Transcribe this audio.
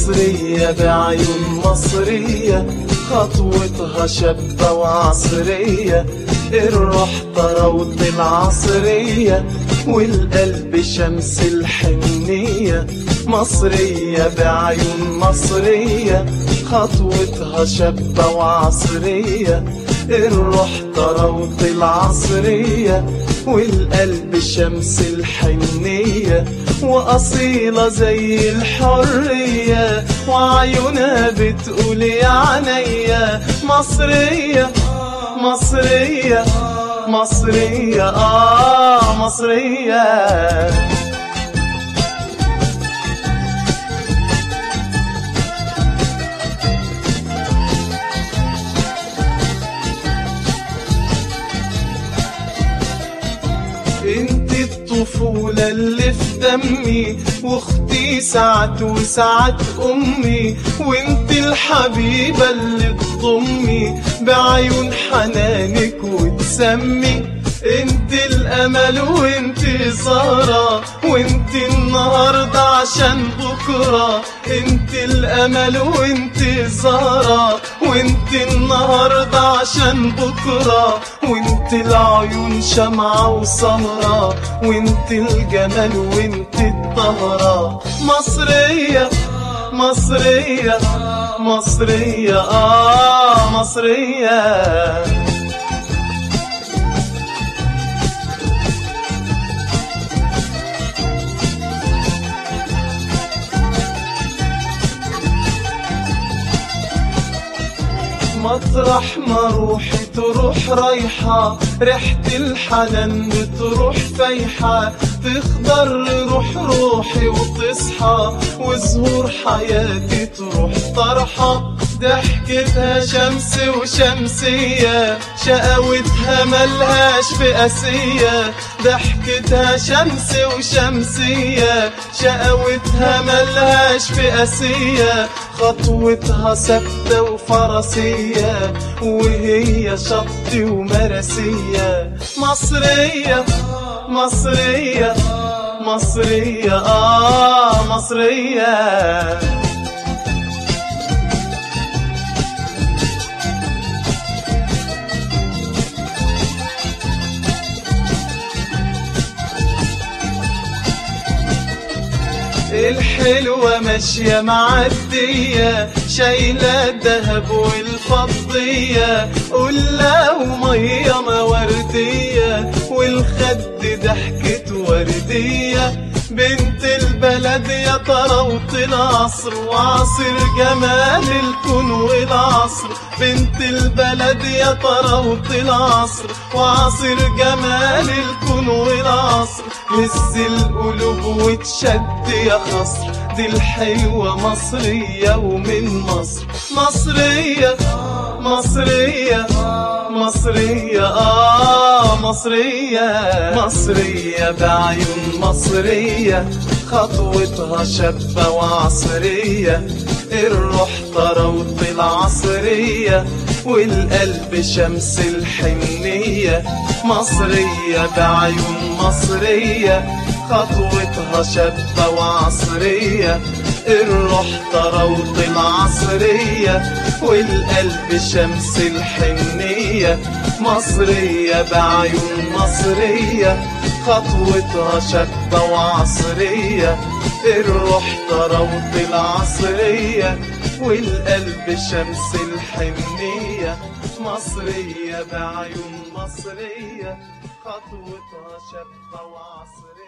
مصرية بعيون مصرية خطوتها شابة وعصرية الروح طراوة العصرية والقلب شمس الحنية مصرية بعيون مصرية خطوتها شابة وعصرية الروح طراوة العصرية والقلب شمس الحنية وأصيلة زي الحرية وعيونها بتقول يا عينيا مصرية مصرية مصرية آه مصرية انت الطفولة اللي في دمي واختي ساعات وساعات امي وانت الحبيبة اللي تضمي بعيون حنانك وتسمي انت الامل وانت سهرة وانت النهاردة عشان بكرة انت الامل وانت سهرة وانت النهاردة عشان بكرة وانت العيون شمعة وسمرة وانت الجمال وانت الطهرة مصرية مصرية مصرية آه مصرية مطرح ما روحي تروح رايحة ريحة الحنان بتروح فايحة تخضر روح روحي وتصحى وزهور حياتي تروح طرحة ضحكتها شمس وشمسية شقاوتها ملهاش في قاسية ضحكتها شمس وشمسية شقاوتها ملهاش في قاسية خطوتها ثابتة وفرسية وهي شط ومرسية مصرية مصرية مصرية آه مصرية الحلوة ماشية معدية شايلة الذهب والفضية قلة ومية موردية والخد ضحكة وردية بنت البلد يا طراوة العصر وعصر جمال الكون والعصر بنت البلد يا طراوة العصر وعصر جمال الكون والعصر هز القلوب وتشد يا خصر دي الحلوة مصرية ومن مصر مصرية مصرية مصرية آه مصرية مصرية بعيون مصرية خطوتها شابة وعصرية الروح طراوة العصرية والقلب شمس الحنية مصرية بعيون مصرية خطوتها شابة وعصرية الروح طراوة العصرية والقلب شمس الحنية مصرية بعيون مصرية خطوتها شابة وعصرية الروح طراوة العصرية والقلب شمس الحنية مصرية بعيون مصرية خطوتها شابة وعصرية